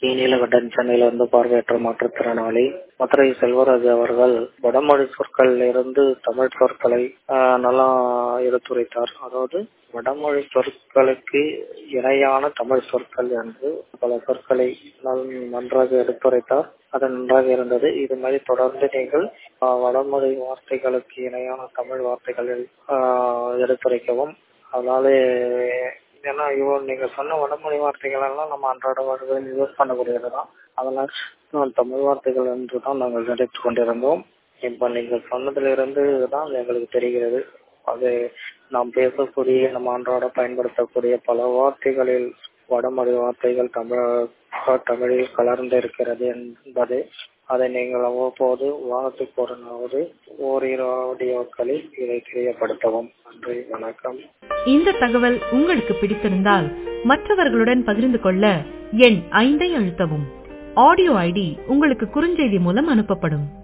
நீலகண்டன் சென்னையிலிருந்து பார்வையற்ற மாற்றுத்திறனாளி மதுரை செல்வராஜ் அவர்கள் வடமொழி சொற்களில் இருந்து தமிழ் சொற்களை ஆஹ், நல்லா எடுத்துரைத்தார் அதாவது வடமொழி சொற்களுக்கு இணையான தமிழ் சொற்கள் என்று பல சொற்களை நல்- நன்றாக எடுத்துரைத்தார் அது நன்றாக இருந்தது இது மாதிரி தொடர்ந்து நீங்கள் ஆஹ், வடமொழி வார்த்தைகளுக்கு இணையான தமிழ் வார்த்தைகளில் ஆஹ், எடுத்துரைக்கவும் அதனால ஏன்னா இவ்வளோ நீங்க சொன்ன வடமொழி வார்த்தைகள் எல்லாம் நம்ம அன்றாட வாழ்வில் யூஸ் பண்ணக்கூடியது தான் அதெல்லாம் நான் தமிழ் வார்த்தைகள் என்று தான் நாங்கள் நினைத்து கொண்டிருந்தோம் இப்ப நீங்கள் சொன்னதிலிருந்து தான் எங்களுக்கு தெரிகிறது அது நாம் பேசக்கூடிய நம்ம அன்றாட பயன்படுத்தக்கூடிய பல வார்த்தைகளில் வடமொழி வார்த்தைகள் தமிழ் தமிழில் கலர்ந்து இருக்கிறது என்பது அதை நீங்கள் அவ்வப்போது வாரத்துக்கு ஒரு நாவது ஓரிரு ஆடியோக்களில் இதை தெரியப்படுத்தவும் நன்றி வணக்கம் இந்த தகவல் உங்களுக்கு பிடித்திருந்தால் மற்றவர்களுடன் பகிர்ந்து கொள்ள எண் ஐந்தை அழுத்தவும் ஆடியோ ஐடி உங்களுக்கு குறுஞ்செய்தி மூலம் அனுப்பப்படும்